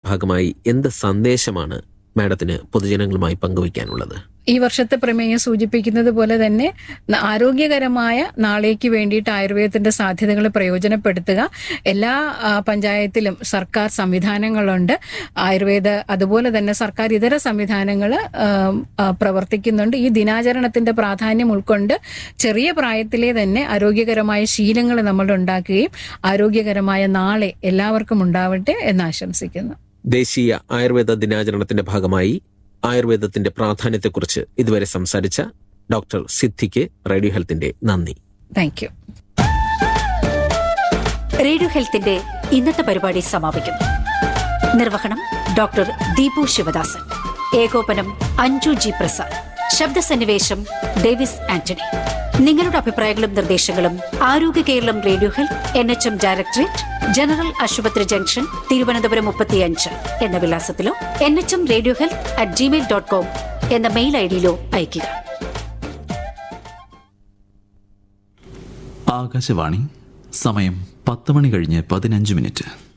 ഭാഗമായി എന്ത് സന്ദേശമാണ് മാഡത്തിന് പൊതുജനങ്ങളുമായി പങ്കുവയ്ക്കാനുള്ളത് ഈ വർഷത്തെ പ്രമേയം സൂചിപ്പിക്കുന്നത് പോലെ തന്നെ ന- ആരോഗ്യകരമായ നാളേക്ക് വേണ്ടിയിട്ട് ആയുർവേദത്തിന്റെ സാധ്യതകൾ പ്രയോജനപ്പെടുത്തുക എല്ലാ ആ, പഞ്ചായത്തിലും സർക്കാർ സംവിധാനങ്ങളുണ്ട് ആയുർവേദ അതുപോലെ തന്നെ സർക്കാർ ഇതര സംവിധാനങ്ങൾ പ്രവർത്തിക്കുന്നുണ്ട് ഈ ദിനാചരണത്തിന്റെ പ്രാധാന്യം ഉൾക്കൊണ്ട് ചെറിയ പ്രായത്തിലെ തന്നെ ആരോഗ്യകരമായ ശീലങ്ങൾ നമ്മൾ ഉണ്ടാക്കുകയും ആരോഗ്യകരമായ നാളെ എല്ലാവർക്കും ഉണ്ടാവട്ടെ എന്ന് ആശംസിക്കുന്നു ദേശീയ ആയുർവേദ ദിനാചരണത്തിന്റെ ഭാഗമായി ആയുർവേദത്തിന്റെ പ്രാധാന്യത്തെക്കുറിച്ച് ഇതുവരെ സംസാരിച്ച ഡോക്ടർ സിദ്ധിക്ക് റേഡിയോ ഹെൽത്തിന്റെ നന്ദി താങ്ക് യു റേഡിയോ ഹെൽത്തിന്റെ ഇന്നത്തെ പരിപാടി സമാപിക്കുന്നു നിർവഹണം ഡോക്ടർ ദീപു ശിവദാസൻ ഏകോപനം അഞ്ജു ജി പ്രസാദ് ശബ്ദസന്നിവേശം ഡേവിസ് ആന്റണി നിങ്ങളുടെ അഭിപ്രായങ്ങളും നിർദ്ദേശങ്ങളും ആരോഗ്യ Keralam radio health N H M directorate general ആശുപത്രി ജംഗ്ഷൻ തിരുവനന്തപുരം മുപ്പത്തിയഞ്ച് എന്ന വിലാസത്തിലോ N H M radio health at Gmail dot com എന്ന മെയിൽ ഐ ഡിയിലോ അയയ്ക്കുക ആകാശവാണി സമയം പത്ത് മണി കഴിഞ്ഞ് പതിനഞ്ച് മിനിറ്റ്